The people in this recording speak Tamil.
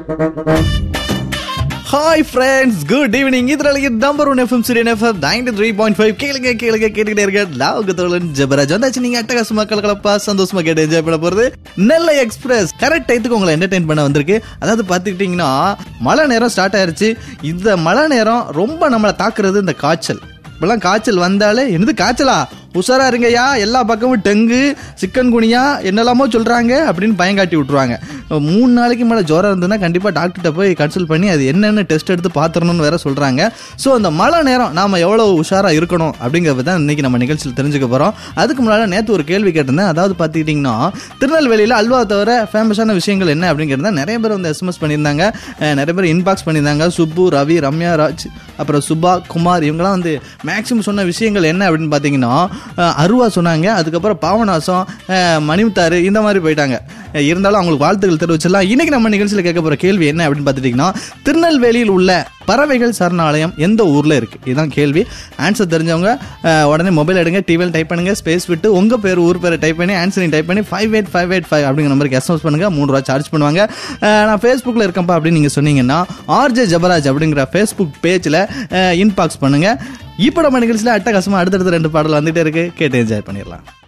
ஹாய் ஃப்ரெண்ட்ஸ் குட் ஈவினிங் இதுல நம்பர் ஒன் எஃப்எம் சீரியன் FM ninety three point five கேளுங்க கேளுங்க கேட்டுக்கிட்டே இருக்க லாவுக்கு தோழன் ஜபராஜ் வந்தாச்சு நீங்க அட்டகாசமா கலகலப்பா சந்தோஷமா கேட்டு என்ஜாய் பண்ண போறது நெல்லை எக்ஸ்பிரஸ் கரெக்ட் டைத்துக்கு உங்களை என்டர்டைன் பண்ண வந்திருக்கு அதாவது பார்த்துக்கிட்டிங்கன்னா மழை நேரம் ஸ்டார்ட் ஆயிருச்சு இந்த மழை நேரம் ரொம்ப நம்மளை தாக்குறது இந்த காய்ச்சல் இப்பெல்லாம் காய்ச்சல் வந்தாலே என்னது காய்ச்சலா உஷாரா இருங்கய்யா எல்லா பக்கமும் டெங்கு சிக்கன் குனியா என்னெல்லாமோ சொல்றாங்க அப்படின்னு பயங்காட்டி விட்டுருவாங்க மூணு நாளைக்கு மேலே ஜுரம் இருந்ததுன்னா கண்டிப்பாக டாக்டர்கிட்ட போய் கன்சல்ட் பண்ணி அது என்னென்ன டெஸ்ட் எடுத்து பார்த்துடணும்னு வேற சொல்றாங்க ஸோ அந்த மழை நேரம் நாம எவ்வளோ உஷாராக இருக்கணும் அப்படிங்கிறத தான் இன்னைக்கு நம்ம நிகழ்ச்சியில் தெரிஞ்சுக்க போகிறோம் அதுக்கு முன்னாடி நேற்று ஒரு கேள்வி கேட்டிருந்தேன் அதாவது பார்த்துக்கிட்டிங்கன்னா திருநெல்வேலியில் அல்வா தவிர ஃபேமஸான விஷயங்கள் என்ன அப்படிங்கிறத நிறைய பேர் வந்து எஸ்எம்எஸ் பண்ணியிருந்தாங்க அஹ் நிறைய பேர் இன்பாக்ஸ் பண்ணியிருந்தாங்க சுப்பு ரவி ரம்யா ராஜ் அப்புறம் சுபா குமார் இவங்கெல்லாம் வந்து மேக்ஸிமம் சொன்ன விஷயங்கள் என்ன அப்படின்னு பார்த்தீங்கன்னா அஹ் அருவா சொன்னாங்க அதுக்கப்புறம் பாவநாசம் அஹ் மணிமுத்தாறு இந்த மாதிரி போயிட்டாங்க அஹ் இருந்தாலும் அவங்களுக்கு வாழ்த்துக்கள் தெரிவிச்சிடலாம் இன்னைக்கு நம்ம நிகழ்ச்சியில் கேட்க போகிற கேள்வி என்ன அப்படின்னு பார்த்துட்டிங்கன்னா திருநெல்வேலியில் உள்ள பறவைகள் சரணாலயம் எந்த ஊரில் இருக்கு இதுதான் கேள்வி ஆன்சர் தெரிஞ்சவங்க அஹ், உடனே மொபைல் எடுங்க டிவியில் டைப் பண்ணுங்க ஸ்பேஸ் விட்டு உங்க பேர் ஊர் பேரை டைப் பண்ணி ஆன்சரிங் டைப் பண்ணி five eight five eight five அப்படிங்கிற நம்பருக்கு எஸ்எம்எஸ் பண்ணுங்க மூணு ரூபா சார்ஜ் பண்ணுவாங்க அஹ், நான் ஃபேஸ்புக்கில் இருக்கேன்ப்பா அப்படின்னு நீங்கள் சொன்னீங்கன்னா ஆர்ஜே ஜபராஜ் அப்படிங்கிற ஃபேஸ்புக் பேஜில் இன்பாக்ஸ் பண்ணுங்க இப்போ நம்ம நிகழ்ச்சியில் அட்டகாசமாக அடுத்தடுத்த ரெண்டு பாடல் வந்துட்டே இருக்கு கேட்டு என்ஜாய் பண்ணிடலாம்